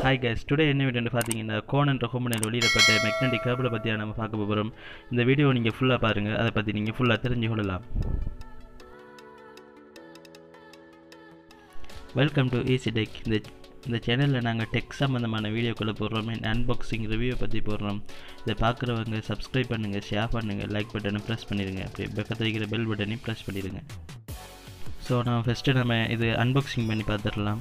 hi guys today என்ன வீடியோன்னு பார்த்தீங்கன்னா கோன் என்ற கம்பெனியில் வெளியிடப்பட்ட மெக்னடிக் கேபிளை பற்றி நம்ம பார்க்க போகிறோம் இந்த வீடியோ நீங்கள் ஃபுல்லாக பாருங்கள் அதை பற்றி நீங்கள் ஃபுல்லாக தெரிஞ்சு கொள்ளலாம் வெல்கம் டு ஈசி டெக் இந்த இந்த சேனலில் நாங்கள் டெக் சம்மந்தமான வீடியோக்களை போடுறோம் அன்பாக்சிங் ரிவ்யூ பற்றி போடுறோம் இதை பார்க்குறவங்க சப்ஸ்கிரைப் பண்ணுங்கள் ஷேர் பண்ணுங்கள் லைக் பட்டனை ப்ரெஸ் பண்ணிடுங்க அப்படி பக்கத்தில் இருக்கிற பெல் பட்டனையும் ப்ரெஸ் பண்ணிடுங்க ஸோ நான் ஃபஸ்ட்டு நம்ம இது அன்பாக்சிங் பண்ணி பார்த்துடலாம்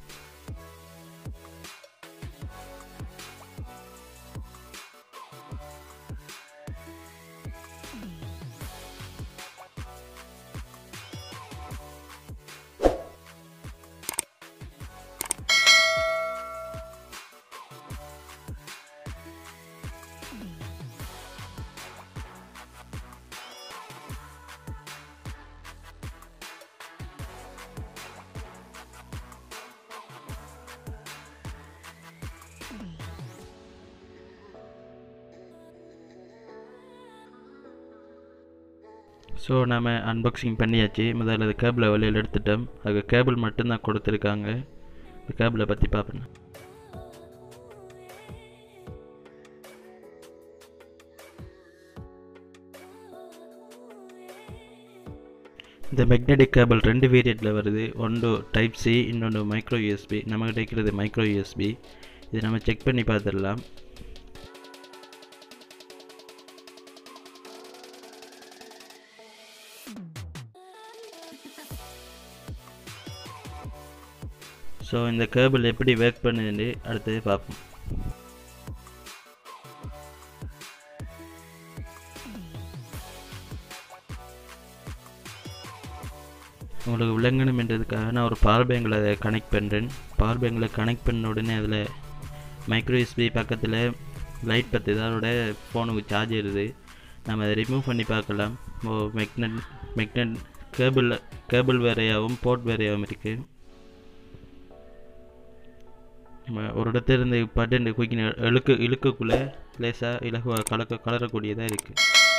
ஸோ நம்ம அன்பாக்சிங் பண்ணியாச்சு முதல்ல அது கேபிளை வெளியில் எடுத்துட்டோம் அது கேபிள் மட்டும்தான் கொடுத்துருக்காங்க இந்த கேபிளை பற்றி பார்ப்பேன் இந்த மெக்னெட்டிக் கேபிள் ரெண்டு வேரியண்ட்டில் வருது ஒன்று டைப் சி இன்னொன்று மைக்ரோ யூஎஸ்பி நமக்கு கிடைக்கிறது மைக்ரோ யூஎஸ்பி இது நம்ம செக் பண்ணி பார்த்துடலாம் ஸோ இந்த கேபிள் எப்படி ஒர்க் பண்ணுதுன்னு அடுத்தது பார்ப்போம் உங்களுக்கு விளங்கணுமென்றதுக்காக நான் ஒரு பவர் பேங்கில் அதை கனெக்ட் பண்ணுறேன் பவர் பேங்கில் கனெக்ட் பண்ண உடனே அதில் மைக்ரோ எஸ்பி பக்கத்தில் லைட் பற்றி அதோட ஃபோனுக்கு சார்ஜ் ஏறுது நம்ம அதை ரிமூவ் பண்ணி பார்க்கலாம் ஓ மெக்னட் மெக்னட் கேபிள் கேபிள் வேறையாகவும் போர்ட் வேறையாகவும் இருக்குது நம்ம ஒரு இடத்துல இருந்து பட்டன் குயிக்கின இழுக்க இழுக்கக்குள்ளே லேசாக இலகுவாக கலக்க கலரக்கூடியதாக இருக்குது